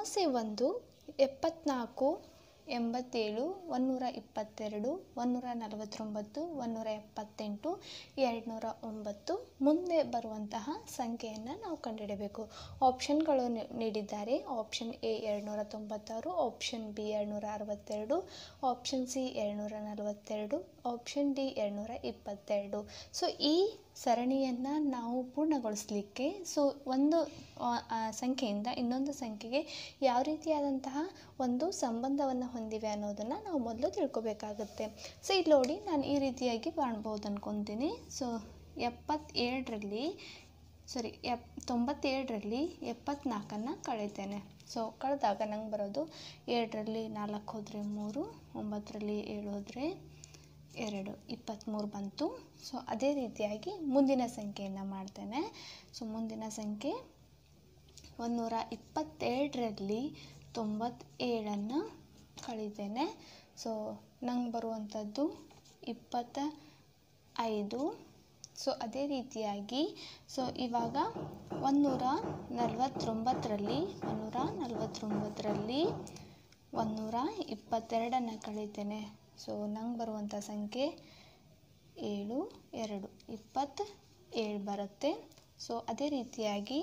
ಸಮಸ್ಯೆ ಒಂದು ಎಪ್ಪತ್ನಾಲ್ಕು ಎಂಬತ್ತೇಳು ಒಂದುನೂರ ಇಪ್ಪತ್ತೆರಡು ಒಂದುನೂರ ನಲವತ್ತೊಂಬತ್ತು ಒಂದುನೂರ ಎಪ್ಪತ್ತೆಂಟು ಎರಡುನೂರ ಒಂಬತ್ತು ಮುಂದೆ ಬರುವಂತಹ ಸಂಖ್ಯೆಯನ್ನು ನಾವು ಕಂಡುಹಿಡಬೇಕು ಆಪ್ಷನ್ಗಳು ನೀ- ನೀಡಿದ್ದಾರೆ ಆಪ್ಷನ್ ಎ ಎರಡುನೂರ ತೊಂಬತ್ತಾರು ಆಪ್ಷನ್ ಬಿ ಎರಡುನೂರ ಅರವತ್ತೆರಡು ಆಪ್ಷನ್ ಸಿ ಎರಡುನೂರ ನಲವತ್ತೆರಡು ಆಪ್ಷನ್ ಡಿ ಎರಡುನೂರ ಇಪ್ಪತ್ತೆರಡು ಸೊ ಈ ಸರಣಿಯನ್ನು ನಾವು ಪೂರ್ಣಗೊಳಿಸಲಿಕ್ಕೆ ಸೊ ಒಂದು ಆ, ಆ, ಸಂಖ್ಯೆಯಿಂದ ಇನ್ನೊಂದು ಸಂಖ್ಯೆಗೆ ಯಾವ ರೀತಿಯಾದಂತಹ ಒಂದು ಸಂಬಂಧವನ್ನು ಹೊಂದಿವೆ ಅನ್ನೋದನ್ನು ನಾವು ಮೊದಲು ತಿಳ್ಕೊಬೇಕಾಗುತ್ತೆ ಸೊ ಇಲ್ಲಿ ನೋಡಿ ನಾನು ಈ ರೀತಿಯಾಗಿ ಕಾಣ್ಬೋದು ಅನ್ಕೊತೀನಿ ಸೊ ಎಪ್ಪತ್ತೇಳರಲ್ಲಿ ಸಾರಿ ಎಪ್ ತೊಂಬತ್ತೇಳರಲ್ಲಿ ಎಪ್ಪತ್ನಾಲ್ಕನ್ನು ಕಳೀತೇನೆ ಸೊ ಕಳೆದಾಗ ನಂಗೆ ಬರೋದು ಏಳರಲ್ಲಿ ನಾಲ್ಕು ಹೋದರೆ ಮೂರು ಒಂಬತ್ತರಲ್ಲಿ ಏಳು ಹೋದರೆ ಎರಡು ಇಪ್ಪತ್ತ್ಮೂರು ಬಂತು ಸೊ ಅದೇ ರೀತಿಯಾಗಿ ಮುಂದಿನ ಸಂಖ್ಯೆಯನ್ನು ಮಾಡ್ತೇನೆ ಸೊ ಮುಂದಿನ ಸಂಖ್ಯೆ ಒಂದುನೂರ ಇಪ್ಪತ್ತೆರಡರಲ್ಲಿ ತೊಂಬತ್ತೇಳನ್ನು ಕಳೀತೇನೆ ಸೊ ನಂಗೆ ಬರುವಂಥದ್ದು ಇಪ್ಪತ್ತ ಐದು ಸೊ ಅದೇ ರೀತಿಯಾಗಿ ಸೊ ಇವಾಗ ಒಂದುನೂರ ನಲವತ್ತೊಂಬತ್ತರಲ್ಲಿ ಒಂದುನೂರ ನಲವತ್ತೊಂಬತ್ತರಲ್ಲಿ ಒಂದುನೂರ ಇಪ್ಪತ್ತೆರಡನ್ನು ಕಳೀತೇನೆ ಸೊ ನಂಗೆ ಬರುವಂಥ ಸಂಖ್ಯೆ ಏಳು ಎರಡು ಇಪ್ಪತ್ತ ಏಳು ಬರುತ್ತೆ ಸೊ ಅದೇ ರೀತಿಯಾಗಿ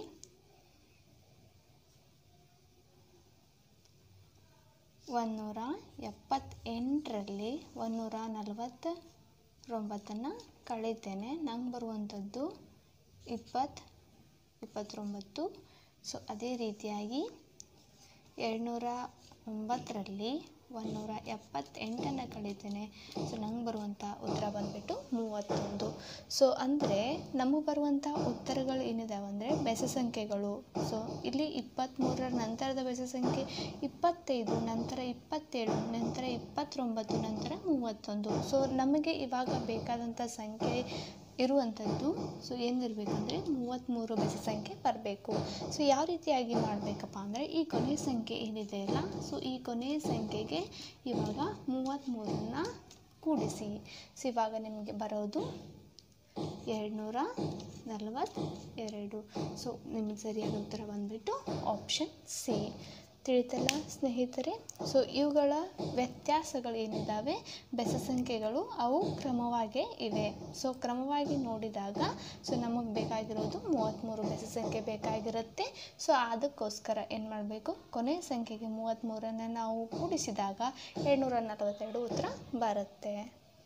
ಒಂದುನೂರ ಎಪ್ಪತ್ತೆಂಟರಲ್ಲಿ ಒಂದುನೂರ ನಲವತ್ತೊಂಬತ್ತನ್ನು ಕಳೀತೇನೆ ನಂಗೆ ಬರುವಂಥದ್ದು ಇಪ್ಪತ್ತು ಇಪ್ಪತ್ತೊಂಬತ್ತು ಸೊ ಅದೇ ರೀತಿಯಾಗಿ ಎರಡುನೂರ ಒಂಬತ್ತರಲ್ಲಿ ಒಂದುನೂರ ಎಪ್ಪತ್ತೆಂಟನ್ನು ಕಳೀತೇನೆ ಸೊ ನಂಗೆ ಬರುವಂಥ ಉತ್ತರ ಬಂದುಬಿಟ್ಟು ಮೂವತ್ತೊಂದು ಸೊ ಅಂದರೆ ನಮಗೆ ಬರುವಂಥ ಉತ್ತರಗಳು ಏನಿದಾವೆ ಅಂದರೆ ಬೆಸ ಸಂಖ್ಯೆಗಳು ಸೊ ಇಲ್ಲಿ ಇಪ್ಪತ್ತ್ಮೂರರ ನಂತರದ ಬೆಸ ಸಂಖ್ಯೆ ಇಪ್ಪತ್ತೈದು ನಂತರ ಇಪ್ಪತ್ತೇಳು ನಂತರ ಇಪ್ಪತ್ತೊಂಬತ್ತು ನಂತರ ಮೂವತ್ತೊಂದು ಸೊ ನಮಗೆ ಇವಾಗ ಬೇಕಾದಂಥ ಸಂಖ್ಯೆ ಇರುವಂಥದ್ದು ಸೊ ಏನಿರಬೇಕಂದ್ರೆ ಮೂವತ್ತ್ಮೂರು ಬೆಸ ಸಂಖ್ಯೆ ಬರಬೇಕು ಸೊ ಯಾವ ರೀತಿಯಾಗಿ ಮಾಡಬೇಕಪ್ಪ ಅಂದರೆ ಈ ಕೊನೆಯ ಸಂಖ್ಯೆ ಏನಿದೆ ಅಲ್ಲ ಸೊ ಈ ಕೊನೆಯ ಸಂಖ್ಯೆಗೆ ಇವಾಗ ಮೂವತ್ತ್ಮೂರನ್ನು ಕೂಡಿಸಿ ಸೊ ಇವಾಗ ನಿಮಗೆ ಬರೋದು ಎರಡುನೂರ ನಲವತ್ತೆರಡು ಸೊ ನಿಮಗೆ ಸರಿಯಾದ ಉತ್ತರ ಬಂದುಬಿಟ್ಟು ಆಪ್ಷನ್ ಸಿ ತಿಳಿತಲ್ಲ ಸ್ನೇಹಿತರೆ ಸೊ ಇವುಗಳ ವ್ಯತ್ಯಾಸಗಳು ಏನಿದ್ದಾವೆ ಬೆಸ ಸಂಖ್ಯೆಗಳು ಅವು ಕ್ರಮವಾಗೇ ಇವೆ ಸೊ ಕ್ರಮವಾಗಿ ನೋಡಿದಾಗ ಸೊ ನಮಗೆ ಬೇಕಾಗಿರೋದು ಮೂವತ್ತ್ಮೂರು ಬೆಸ ಸಂಖ್ಯೆ ಬೇಕಾಗಿರುತ್ತೆ ಸೊ ಅದಕ್ಕೋಸ್ಕರ ಏನು ಮಾಡಬೇಕು ಕೊನೆಯ ಸಂಖ್ಯೆಗೆ ಮೂವತ್ತ್ಮೂರನ್ನು ನಾವು ಕೂಡಿಸಿದಾಗ ಏಳ್ನೂರ ನಲವತ್ತೆರಡು ಉತ್ತರ ಬರುತ್ತೆ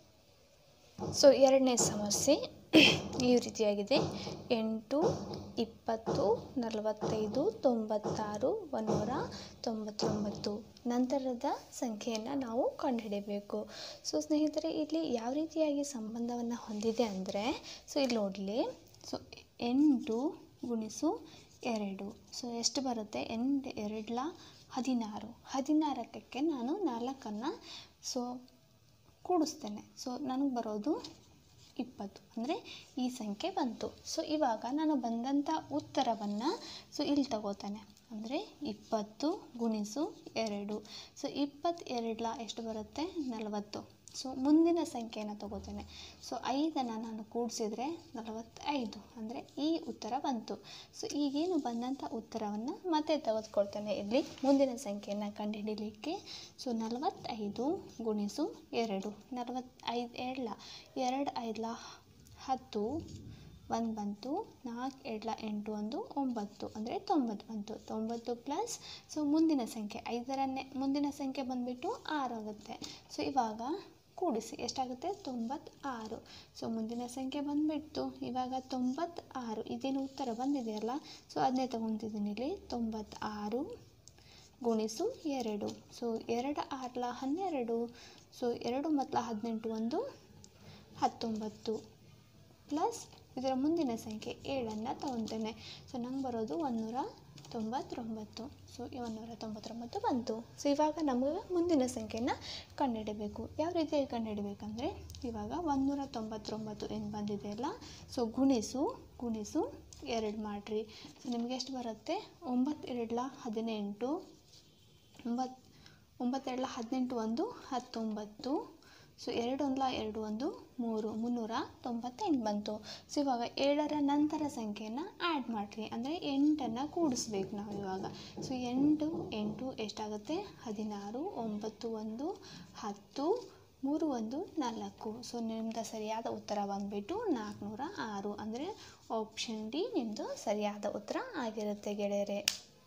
ಸೊ ಎರಡನೇ ಸಮಸ್ಯೆ ಈ ರೀತಿಯಾಗಿದೆ ಎಂಟು ಇಪ್ಪತ್ತು ನಲವತ್ತೈದು ತೊಂಬತ್ತಾರು ಒಂದುನೂರ ತೊಂಬತ್ತೊಂಬತ್ತು ನಂತರದ ಸಂಖ್ಯೆಯನ್ನು ನಾವು ಕಂಡುಹಿಡಿಯಬೇಕು ಸೊ ಸ್ನೇಹಿತರೆ ಇಲ್ಲಿ ಯಾವ ರೀತಿಯಾಗಿ ಸಂಬಂಧವನ್ನು ಹೊಂದಿದೆ ಅಂದರೆ ಸೊ ಇಲ್ಲಿ ನೋಡಲಿ ಸೊ ಎಂಟು ಗುಣಿಸು ಎರಡು ಸೊ ಎಷ್ಟು ಬರುತ್ತೆ ಎಂಟು ಎರಡ್ಲ ಹದಿನಾರು ಹದಿನಾರಕ್ಕೆ ನಾನು ನಾಲ್ಕನ್ನು ಸೊ ಕೂಡಿಸ್ತೇನೆ ಸೊ ನನಗೆ ಬರೋದು ಇಪ್ಪತ್ತು ಅಂದರೆ ಈ ಸಂಖ್ಯೆ ಬಂತು ಸೊ ಇವಾಗ ನಾನು ಬಂದಂಥ ಉತ್ತರವನ್ನು ಸೊ ಇಲ್ಲಿ ತಗೋತಾನೆ ಅಂದರೆ ಇಪ್ಪತ್ತು ಗುಣಿಸು ಎರಡು ಸೊ ಇಪ್ಪತ್ತೆರಡ್ಲ ಎಷ್ಟು ಬರುತ್ತೆ ನಲವತ್ತು ಸೊ ಮುಂದಿನ ಸಂಖ್ಯೆಯನ್ನು ತಗೋತೇನೆ ಸೊ ಐದನ್ನು ನಾನು ಕೂಡಿಸಿದ್ರೆ ನಲವತ್ತೈದು ಅಂದರೆ ಈ ಉತ್ತರ ಬಂತು ಸೊ ಈಗೇನು ಬಂದಂಥ ಉತ್ತರವನ್ನು ಮತ್ತೆ ತೆಗೆದುಕೊಳ್ತೇನೆ ಇಲ್ಲಿ ಮುಂದಿನ ಸಂಖ್ಯೆಯನ್ನು ಕಂಡುಹಿಡಿಯಲಿಕ್ಕೆ ಸೊ ನಲವತ್ತೈದು ಗುಣಿಸು ಎರಡು ನಲವತ್ತೈದು ಎರಡ್ಲ ಎರಡು ಐದ್ಲ ಹತ್ತು ಒಂದು ಬಂತು ನಾಲ್ಕು ಎರಡ್ಲ ಎಂಟು ಒಂದು ಒಂಬತ್ತು ಅಂದರೆ ತೊಂಬತ್ತು ಬಂತು ತೊಂಬತ್ತು ಪ್ಲಸ್ ಸೊ ಮುಂದಿನ ಸಂಖ್ಯೆ ಐದರನ್ನೇ ಮುಂದಿನ ಸಂಖ್ಯೆ ಬಂದುಬಿಟ್ಟು ಆರು ಆಗುತ್ತೆ ಸೊ ಇವಾಗ ಕೂಡಿಸಿ ಎಷ್ಟಾಗುತ್ತೆ ತೊಂಬತ್ತಾರು ಸೊ ಮುಂದಿನ ಸಂಖ್ಯೆ ಬಂದುಬಿಟ್ಟು ಇವಾಗ ತೊಂಬತ್ತಾರು ಇದೇನು ಉತ್ತರ ಬಂದಿದೆಯಲ್ಲ ಸೊ ಅದನ್ನೇ ತೊಗೊತಿದ್ದೀನಿ ಇಲ್ಲಿ ತೊಂಬತ್ತಾರು ಗುಣಿಸು ಎರಡು ಸೊ ಎರಡು ಆರ್ಲ ಹನ್ನೆರಡು ಸೊ ಎರಡು ಮೊದಲ ಹದಿನೆಂಟು ಒಂದು ಹತ್ತೊಂಬತ್ತು ಪ್ಲಸ್ ಇದರ ಮುಂದಿನ ಸಂಖ್ಯೆ ಏಳನ್ನು ತೊಗೊತೇನೆ ಸೊ ನಂಗೆ ಬರೋದು ಒಂದುನೂರ ತೊಂಬತ್ತೊಂಬತ್ತು ಸೊ ಈ ಒಂದುನೂರ ತೊಂಬತ್ತೊಂಬತ್ತು ಬಂತು ಸೊ ಇವಾಗ ನಮಗೆ ಮುಂದಿನ ಸಂಖ್ಯೆನ ಕಂಡುಹಿಡಬೇಕು ಯಾವ ರೀತಿಯಾಗಿ ಕಂಡುಹಿಡಬೇಕಂದ್ರೆ ಇವಾಗ ಒಂದುನೂರ ತೊಂಬತ್ತೊಂಬತ್ತು ಏನು ಬಂದಿದೆಯಲ್ಲ ಸೊ ಗುಣಿಸು ಗುಣಿಸು ಎರಡು ಮಾಡಿರಿ ಸೊ ನಿಮಗೆ ಎಷ್ಟು ಬರುತ್ತೆ ಒಂಬತ್ತು ಎರಡ್ಲ ಹದಿನೆಂಟು ಒಂಬತ್ತು ಒಂಬತ್ತೆರಡ್ಲ ಹದಿನೆಂಟು ಒಂದು ಹತ್ತೊಂಬತ್ತು ಸೊ ಎರಡು ಒಂದ್ಲ ಎರಡು ಒಂದು ಮೂರು ಮುನ್ನೂರ ತೊಂಬತ್ತೆಂಟು ಬಂತು ಸೊ ಇವಾಗ ಏಳರ ನಂತರ ಸಂಖ್ಯೆಯನ್ನು ಆ್ಯಡ್ ಮಾಡಿರಿ ಅಂದರೆ ಎಂಟನ್ನು ಕೂಡಿಸ್ಬೇಕು ನಾವು ಇವಾಗ ಸೊ ಎಂಟು ಎಂಟು ಎಷ್ಟಾಗುತ್ತೆ ಹದಿನಾರು ಒಂಬತ್ತು ಒಂದು ಹತ್ತು ಮೂರು ಒಂದು ನಾಲ್ಕು ಸೊ ನಿಮ್ಮದು ಸರಿಯಾದ ಉತ್ತರ ಬಂದುಬಿಟ್ಟು ನಾಲ್ಕುನೂರ ಆರು ಅಂದರೆ ಆಪ್ಷನ್ ಡಿ ನಿಮ್ಮದು ಸರಿಯಾದ ಉತ್ತರ ಆಗಿರುತ್ತೆ ಗೆಳೆಯರೆ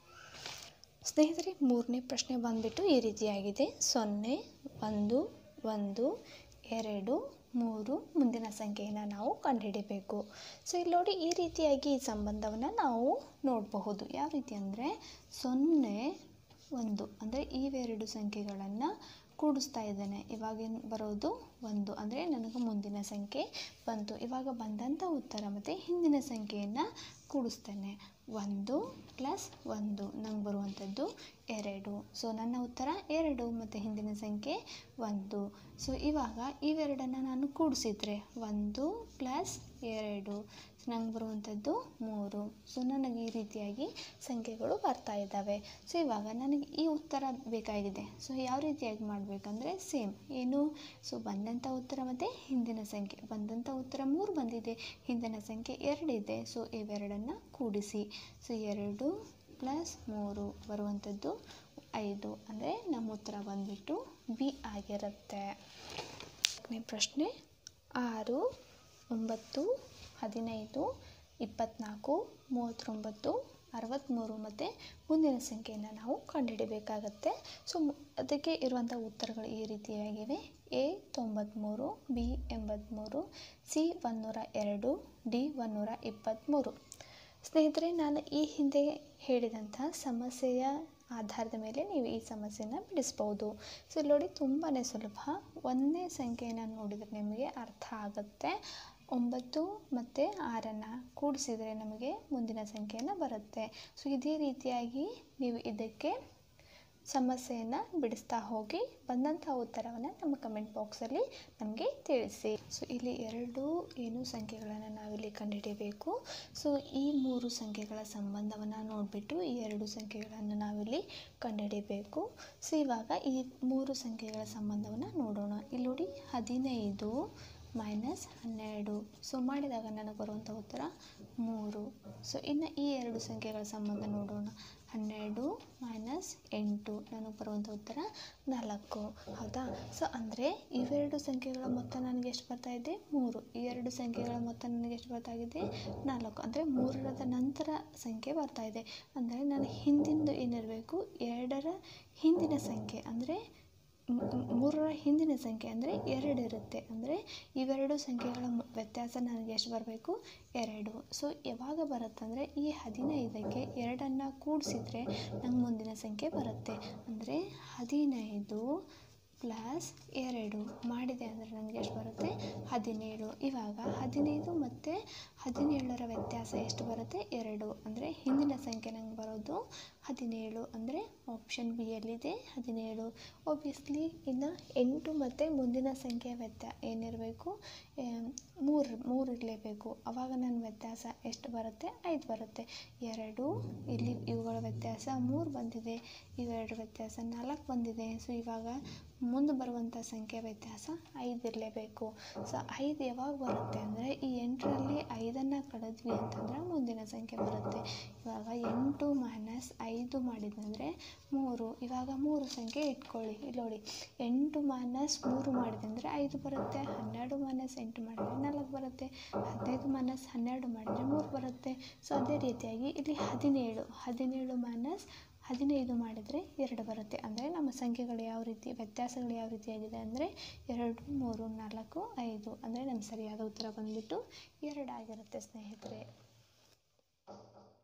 ಸ್ನೇಹಿತರೆ ಮೂರನೇ ಪ್ರಶ್ನೆ ಬಂದುಬಿಟ್ಟು ಈ ರೀತಿಯಾಗಿದೆ ಸೊನ್ನೆ ಒಂದು ಒಂದು ಎರಡು ಮೂರು ಮುಂದಿನ ಸಂಖ್ಯೆಯನ್ನು ನಾವು ಕಂಡುಹಿಡಿಬೇಕು ಸೊ ಇಲ್ಲಿ ನೋಡಿ ಈ ರೀತಿಯಾಗಿ ಈ ಸಂಬಂಧವನ್ನು ನಾವು ನೋಡಬಹುದು ಯಾವ ರೀತಿ ಅಂದರೆ ಸೊನ್ನೆ ಒಂದು ಅಂದರೆ ಇವೆರಡು ಸಂಖ್ಯೆಗಳನ್ನು ಕೂಡಿಸ್ತಾ ಇದ್ದೇನೆ ಇವಾಗೇನು ಬರೋದು ಒಂದು ಅಂದರೆ ನನಗೆ ಮುಂದಿನ ಸಂಖ್ಯೆ ಬಂತು ಇವಾಗ ಬಂದಂಥ ಉತ್ತರ ಮತ್ತು ಹಿಂದಿನ ಸಂಖ್ಯೆಯನ್ನು ಕೂಡಿಸ್ತೇನೆ ಒಂದು ಪ್ಲಸ್ ಒಂದು ನಂಗೆ ಬರುವಂಥದ್ದು ಎರಡು ಸೊ ನನ್ನ ಉತ್ತರ ಎರಡು ಮತ್ತು ಹಿಂದಿನ ಸಂಖ್ಯೆ ಒಂದು ಸೊ ಇವಾಗ ಇವೆರಡನ್ನು ನಾನು ಕೂಡಿಸಿದ್ರೆ ಒಂದು ಪ್ಲಸ್ ಎರಡು ನಂಗೆ ಬರುವಂಥದ್ದು ಮೂರು ಸೊ ನನಗೆ ಈ ರೀತಿಯಾಗಿ ಸಂಖ್ಯೆಗಳು ಬರ್ತಾ ಇದ್ದಾವೆ ಸೊ ಇವಾಗ ನನಗೆ ಈ ಉತ್ತರ ಬೇಕಾಗಿದೆ ಸೊ ಯಾವ ರೀತಿಯಾಗಿ ಮಾಡಬೇಕಂದ್ರೆ ಸೇಮ್ ಏನು ಸೊ ಬಂದಂಥ ಉತ್ತರ ಮತ್ತು ಹಿಂದಿನ ಸಂಖ್ಯೆ ಬಂದಂಥ ಉತ್ತರ ಮೂರು ಬಂದಿದೆ ಹಿಂದಿನ ಸಂಖ್ಯೆ ಎರಡಿದೆ ಸೊ ಇವೆರಡನ್ನು ಕೂಡಿಸಿ ಸೊ ಎರಡು ಪ್ಲಸ್ ಮೂರು ಬರುವಂಥದ್ದು ಐದು ಅಂದರೆ ನಮ್ಮ ಉತ್ತರ ಬಂದುಬಿಟ್ಟು ಬಿ ಆಗಿರುತ್ತೆ ನಾಲ್ಕನೇ ಪ್ರಶ್ನೆ ಆರು ಒಂಬತ್ತು ಹದಿನೈದು ಇಪ್ಪತ್ತ್ನಾಲ್ಕು ಮೂವತ್ತೊಂಬತ್ತು ಅರವತ್ತ್ಮೂರು ಮತ್ತು ಮುಂದಿನ ಸಂಖ್ಯೆಯನ್ನು ನಾವು ಕಂಡುಹಿಡಿಬೇಕಾಗತ್ತೆ ಸೊ ಅದಕ್ಕೆ ಇರುವಂಥ ಉತ್ತರಗಳು ಈ ರೀತಿಯಾಗಿವೆ ಎ ತೊಂಬತ್ತ್ಮೂರು ಬಿ ಎಂಬತ್ತ್ಮೂರು ಸಿ ಒಂನ್ನೂರ ಎರಡು ಡಿ ಒಂನ್ನೂರ ಇಪ್ಪತ್ತ್ಮೂರು ಸ್ನೇಹಿತರೆ ನಾನು ಈ ಹಿಂದೆ ಹೇಳಿದಂಥ ಸಮಸ್ಯೆಯ ಆಧಾರದ ಮೇಲೆ ನೀವು ಈ ಸಮಸ್ಯೆನ ಬಿಡಿಸ್ಬೋದು ಸೊ ಇಲ್ಲಿ ನೋಡಿ ತುಂಬಾ ಸುಲಭ ಒಂದನೇ ಸಂಖ್ಯೆಯನ್ನು ನೋಡಿದರೆ ನಿಮಗೆ ಅರ್ಥ ಆಗುತ್ತೆ ಒಂಬತ್ತು ಮತ್ತು ಆರನ್ನು ಕೂಡಿಸಿದರೆ ನಮಗೆ ಮುಂದಿನ ಸಂಖ್ಯೆಯನ್ನು ಬರುತ್ತೆ ಸೊ ಇದೇ ರೀತಿಯಾಗಿ ನೀವು ಇದಕ್ಕೆ ಸಮಸ್ಯೆಯನ್ನು ಬಿಡಿಸ್ತಾ ಹೋಗಿ ಬಂದಂಥ ಉತ್ತರವನ್ನು ನಮ್ಮ ಕಮೆಂಟ್ ಬಾಕ್ಸಲ್ಲಿ ನಮಗೆ ತಿಳಿಸಿ ಸೊ ಇಲ್ಲಿ ಎರಡು ಏನು ಸಂಖ್ಯೆಗಳನ್ನು ನಾವಿಲ್ಲಿ ಕಂಡುಹಿಡಿಯಬೇಕು ಸೊ ಈ ಮೂರು ಸಂಖ್ಯೆಗಳ ಸಂಬಂಧವನ್ನು ನೋಡಿಬಿಟ್ಟು ಈ ಎರಡು ಸಂಖ್ಯೆಗಳನ್ನು ನಾವಿಲ್ಲಿ ಕಂಡುಹಿಡಿಯಬೇಕು ಸೊ ಇವಾಗ ಈ ಮೂರು ಸಂಖ್ಯೆಗಳ ಸಂಬಂಧವನ್ನು ನೋಡೋಣ ಇಲ್ಲಿ ನೋಡಿ ಹದಿನೈದು ಮೈನಸ್ ಹನ್ನೆರಡು ಸೊ ಮಾಡಿದಾಗ ನನಗೆ ಬರುವಂಥ ಉತ್ತರ ಮೂರು ಸೊ ಇನ್ನು ಈ ಎರಡು ಸಂಖ್ಯೆಗಳ ಸಂಬಂಧ ನೋಡೋಣ ಹನ್ನೆರಡು ಮೈನಸ್ ಎಂಟು ನನಗೆ ಬರುವಂಥ ಉತ್ತರ ನಾಲ್ಕು ಹೌದಾ ಸೊ ಅಂದರೆ ಇವೆರಡು ಸಂಖ್ಯೆಗಳ ಮೊತ್ತ ನನಗೆ ಎಷ್ಟು ಬರ್ತಾ ಇದೆ ಮೂರು ಈ ಎರಡು ಸಂಖ್ಯೆಗಳ ಮೊತ್ತ ನನಗೆ ಎಷ್ಟು ಬರ್ತಾ ಇದೆ ನಾಲ್ಕು ಅಂದರೆ ಮೂರರದ ನಂತರ ಸಂಖ್ಯೆ ಬರ್ತಾ ಇದೆ ಅಂದರೆ ನಾನು ಹಿಂದಿಂದು ಏನಿರಬೇಕು ಎರಡರ ಹಿಂದಿನ ಸಂಖ್ಯೆ ಅಂದರೆ ಮೂರರ ಹಿಂದಿನ ಸಂಖ್ಯೆ ಅಂದರೆ ಎರಡು ಇರುತ್ತೆ ಅಂದರೆ ಇವೆರಡು ಸಂಖ್ಯೆಗಳ ಮ- ವ್ಯತ್ಯಾಸ ನನಗೆ ಎಷ್ಟು ಬರಬೇಕು ಎರಡು ಸೊ ಯಾವಾಗ ಬರುತ್ತಂದರೆ ಈ ಹದಿನೈದಕ್ಕೆ ಎರಡನ್ನು ಕೂಡಿಸಿದ್ರೆ ನಂಗೆ ಮುಂದಿನ ಸಂಖ್ಯೆ ಬರುತ್ತೆ ಅಂದರೆ ಹದಿನೈದು ಪ್ಲಸ್ ಎರಡು ಮಾಡಿದೆ ಅಂದರೆ ನನಗೆ ಎಷ್ಟು ಬರುತ್ತೆ ಹದಿನೇಳು ಇವಾಗ ಹದಿನೈದು ಮತ್ತು ಹದಿನೇಳರ ವ್ಯತ್ಯಾಸ ಎಷ್ಟು ಬರುತ್ತೆ ಎರಡು ಅಂದರೆ ಹಿಂದಿನ ಸಂಖ್ಯೆ ನಂಗೆ ಬರೋದು ಹದಿನೇಳು ಅಂದರೆ ಆಪ್ಷನ್ ಬಿ ಯಲ್ಲಿದೆ ಹದಿನೇಳು ಒಬ್ವಿಯಸ್ಲಿ ಇನ್ನು ಎಂಟು ಮತ್ತು ಮುಂದಿನ ಸಂಖ್ಯೆ ವ್ಯತ್ಯಾಸ ಏನಿರಬೇಕು ಮೂರು ಮೂರು ಇರಲೇಬೇಕು ಆವಾಗ ನನ್ನ ವ್ಯತ್ಯಾಸ ಎಷ್ಟು ಬರುತ್ತೆ ಐದು ಬರುತ್ತೆ ಎರಡು ಇಲ್ಲಿ ಇವುಗಳ ವ್ಯತ್ಯಾಸ ಮೂರು ಬಂದಿದೆ ಇವೆರಡು ವ್ಯತ್ಯಾಸ ನಾಲ್ಕು ಬಂದಿದೆ ಸೊ ಇವಾಗ ಮುಂದೆ ಬರುವಂಥ ಸಂಖ್ಯೆ ವ್ಯತ್ಯಾಸ ಐದು ಇರಲೇಬೇಕು ಸೊ ಐದು ಯಾವಾಗ ಬರುತ್ತೆ ಅಂದರೆ ಈ ಎಂಟರಲ್ಲಿ ಐದನ್ನು ಕಳೆದ್ವಿ ಅಂತಂದರೆ ಮುಂದಿನ ಸಂಖ್ಯೆ ಬರುತ್ತೆ ಇವಾಗ ಎಂಟು ಮೈನಸ್ ಐದು ಮಾಡಿದಂದರೆ ಮೂರು ಇವಾಗ ಮೂರು ಸಂಖ್ಯೆ ಇಟ್ಕೊಳ್ಳಿ ಇಲ್ಲಿ ನೋಡಿ ಎಂಟು ಮೈನಸ್ ಮೂರು ಮಾಡಿದಂದರೆ ಐದು ಬರುತ್ತೆ ಹನ್ನೆರಡು ಮೈನಸ್ ಎಂಟು ಮಾಡಿದರೆ ನಾಲ್ಕು ಬರುತ್ತೆ ಹದಿನೈದು ಮೈನಸ್ ಹನ್ನೆರಡು ಮಾಡಿದರೆ ಮೂರು ಬರುತ್ತೆ ಸೊ ಅದೇ ರೀತಿಯಾಗಿ ಇಲ್ಲಿ ಹದಿನೇಳು ಹದಿನೇಳು ಮೈನಸ್ ಹದಿನೈದು ಮಾಡಿದರೆ ಎರಡು ಬರುತ್ತೆ ಅಂದರೆ ನಮ್ಮ ಸಂಖ್ಯೆಗಳು ಯಾವ ರೀತಿ ವ್ಯತ್ಯಾಸಗಳು ಯಾವ ರೀತಿಯಾಗಿದೆ ಅಂದರೆ ಎರಡು ಮೂರು ನಾಲ್ಕು ಐದು ಅಂದರೆ ನಮ್ಮ ಸರಿಯಾದ ಉತ್ತರ ಬಂದುಬಿಟ್ಟು ಎರಡಾಗಿರುತ್ತೆ ಸ್ನೇಹಿತರೆ